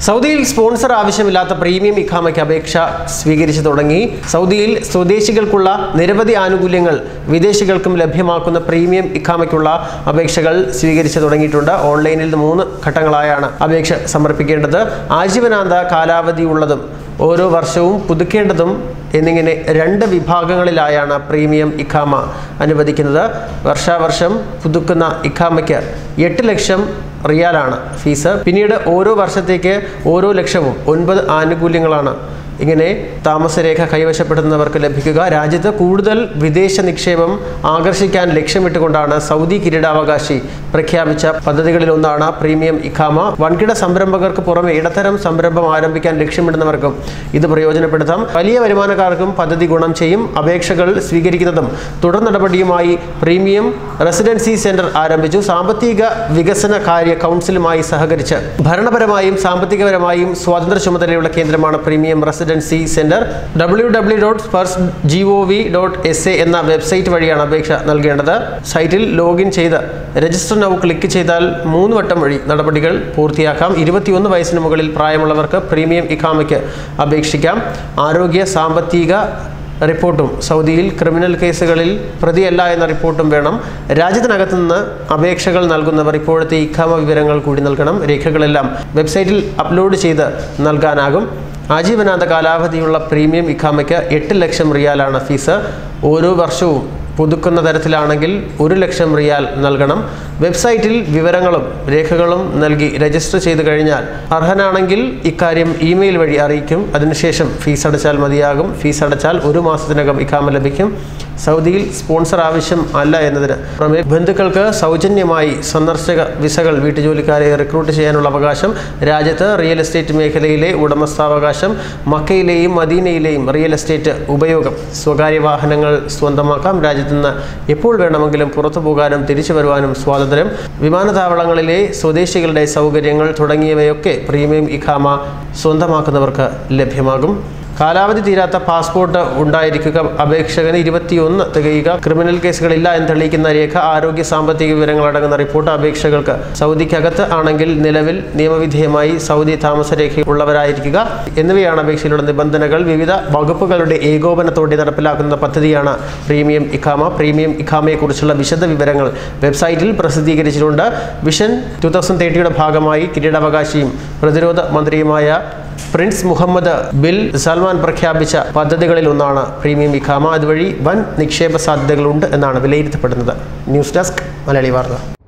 സൗദിയിൽ സ്പോൺസർ ആവശ്യമില്ലാത്ത പ്രീമിയം ഇഖാമയ്ക്ക് അപേക്ഷ സ്വീകരിച്ചു തുടങ്ങി സൗദിയിൽ സ്വദേശികൾക്കുള്ള നിരവധി ആനുകൂല്യങ്ങൾ വിദേശികൾക്കും ലഭ്യമാക്കുന്ന പ്രീമിയം ഇഖാമയ്ക്കുള്ള അപേക്ഷകൾ സ്വീകരിച്ചു തുടങ്ങിയിട്ടുണ്ട് ഓൺലൈനിൽ മൂന്ന് ഘട്ടങ്ങളായാണ് അപേക്ഷ സമർപ്പിക്കേണ്ടത് ആജീവനാന്ത കാലാവധിയുള്ളതും ഓരോ വർഷവും പുതുക്കേണ്ടതും എന്നിങ്ങനെ രണ്ട് വിഭാഗങ്ങളിലായാണ് പ്രീമിയം ഇഖാമ അനുവദിക്കുന്നത് വർഷാവർഷം പുതുക്കുന്ന ഇഖാമയ്ക്ക് എട്ട് ലക്ഷം റിയാലാണ് ഫീസ് പിന്നീട് ഓരോ വർഷത്തേക്ക് ഓരോ ലക്ഷവും ഒൻപത് ആനുകൂല്യങ്ങളാണ് ഇങ്ങനെ താമസരേഖ കൈവശപ്പെടുത്തുന്നവർക്ക് ലഭിക്കുക രാജ്യത്ത് കൂടുതൽ വിദേശ നിക്ഷേപം ആകർഷിക്കാൻ ലക്ഷ്യമിട്ടുകൊണ്ടാണ് സൗദി കിരീടാവകാശി പ്രഖ്യാപിച്ച പദ്ധതികളിലൊന്നാണ് പ്രീമിയം ഇഖാമ വൻകിട സംരംഭകർക്ക് പുറമെ ഇടത്തരം സംരംഭം ആരംഭിക്കാൻ ലക്ഷ്യമിടുന്നവർക്കും ഇത് പ്രയോജനപ്പെടുത്താം വലിയ വരുമാനക്കാർക്കും പദ്ധതി ഗുണം ചെയ്യും അപേക്ഷകൾ സ്വീകരിക്കുന്നതും തുടർ നടപടിയുമായി പ്രീമിയം റെസിഡൻസി സെന്റർ ആരംഭിച്ചു സാമ്പത്തിക വികസന കാര്യ കൗൺസിലുമായി സഹകരിച്ച് ഭരണപരമായും സാമ്പത്തികപരമായും സ്വാതന്ത്ര്യ ചുമതലയുള്ള കേന്ദ്രമാണ് premium residency centre W W dot first G O V dot S A എന്ന വെബ്സൈറ്റ് വഴിയാണ് അപേക്ഷ നൽകേണ്ടത് സൈറ്റിൽ ലോഗിൻ ചെയ്ത് രജിസ്റ്റർ നൗ ക്ലിക്ക് ചെയ്താൽ മൂന്ന് വട്ടം വഴി നടപടികൾ പൂർത്തിയാക്കാം ഇരുപത്തിയൊന്ന് വയസ്സിന് മുകളിൽ പ്രായമുള്ളവർക്ക് പ്രീമിയം ഇഖാമയ്ക്ക് അപേക്ഷിക്കാം ആരോഗ്യ സാമ്പത്തിക റിപ്പോർട്ടും സൗദിയിൽ ക്രിമിനൽ കേസുകളിൽ പ്രതിയല്ല എന്ന റിപ്പോർട്ടും വേണം രാജ്യത്തിനകത്തു നിന്ന് അപേക്ഷകൾ നൽകുന്നവർ ഇപ്പോഴത്തെ ഇഖാമ വിവരങ്ങൾ കൂടി നൽകണം രേഖകളെല്ലാം വെബ്സൈറ്റിൽ അപ്ലോഡ് ചെയ്ത് നൽകാനാകും ആജീവനാന്ത കാലാവധിയുള്ള പ്രീമിയം ഇഖാമയ്ക്ക് എട്ട് ലക്ഷം റിയാലാണ് ഫീസ് ഓരോ വർഷവും പുതുക്കുന്ന തരത്തിലാണെങ്കിൽ ഒരു ലക്ഷം റിയാൽ നൽകണം വെബ്സൈറ്റിൽ വിവരങ്ങളും രേഖകളും നൽകി രജിസ്റ്റർ ചെയ്തു കഴിഞ്ഞാൽ അർഹനാണെങ്കിൽ ഇക്കാര്യം ഇമെയിൽ വഴി അറിയിക്കും അതിനുശേഷം ഫീസ് അടച്ചാൽ മതിയാകും ഫീസ് അടച്ചാൽ ഒരു മാസത്തിനകം ഇഖാമ ലഭിക്കും സൗദിയിൽ സ്പോൺസർ ആവശ്യം അല്ല എന്നതിന് പുറമെ ബന്ധുക്കൾക്ക് സൗജന്യമായി സന്ദർശക വിസകൾ വീട്ടുജോലിക്കാരെ റിക്രൂട്ട് ചെയ്യാനുള്ള അവകാശം രാജ്യത്ത് റിയൽ എസ്റ്റേറ്റ് മേഖലയിലെ ഉടമസ്ഥാവകാശം മക്കയിലെയും മദീനയിലെയും റിയൽ എസ്റ്റേറ്റ് ഉപയോഗം സ്വകാര്യ വാഹനങ്ങൾ സ്വന്തമാക്കാം രാജ്യത്ത് നിന്ന് എപ്പോൾ വേണമെങ്കിലും പുറത്തു പോകാനും തിരിച്ചു വരുവാനും സ്വാതന്ത്ര്യം വിമാനത്താവളങ്ങളിലെ സ്വദേശികളുടെ സൗകര്യങ്ങൾ തുടങ്ങിയവയൊക്കെ പ്രീമിയം ഇഖാമ സ്വന്തമാക്കുന്നവർക്ക് ലഭ്യമാകും കാലാവധി തീരാത്ത പാസ്പോർട്ട് ഉണ്ടായിരിക്കുക അപേക്ഷകന് ഇരുപത്തിയൊന്ന് തികയുക ക്രിമിനൽ കേസുകളില്ല എന്ന് തെളിയിക്കുന്ന രേഖ ആരോഗ്യ സാമ്പത്തിക വിവരങ്ങൾ അടങ്ങുന്ന റിപ്പോർട്ട് അപേക്ഷകൾക്ക് സൗദിക്കകത്ത് ആണെങ്കിൽ നിലവിൽ നിയമവിധേയമായി സൗദി താമസരേഖ ഉള്ളവരായിരിക്കുക എന്നിവയാണ് അപേക്ഷയിലുള്ള നിബന്ധനകൾ വിവിധ വകുപ്പുകളുടെ ഏകോപനത്തോടെ നടപ്പിലാക്കുന്ന പദ്ധതിയാണ് പ്രീമിയം ഇഖാമ പ്രീമിയം ഇഖാമയെക്കുറിച്ചുള്ള വിശദ വിവരങ്ങൾ വെബ്സൈറ്റിൽ പ്രസിദ്ധീകരിച്ചിട്ടുണ്ട് വിഷൻ ടു തൗസൻഡ് തേർട്ടിയുടെ ഭാഗമായി കിരീടാവകാശിയും പ്രതിരോധ മന്ത്രിയുമായ പ്രിൻസ് മുഹമ്മദ് ബിൽ സൽമാൻ പ്രഖ്യാപിച്ച പദ്ധതികളിൽ ഒന്നാണ് പ്രീമിയം ഇഖാമ അതുവഴി വൻ നിക്ഷേപ സാധ്യതകളുണ്ട് എന്നാണ് വിലയിരുത്തപ്പെടുന്നത് ന്യൂസ് ഡെസ്ക് മലയാളി വാർത്ത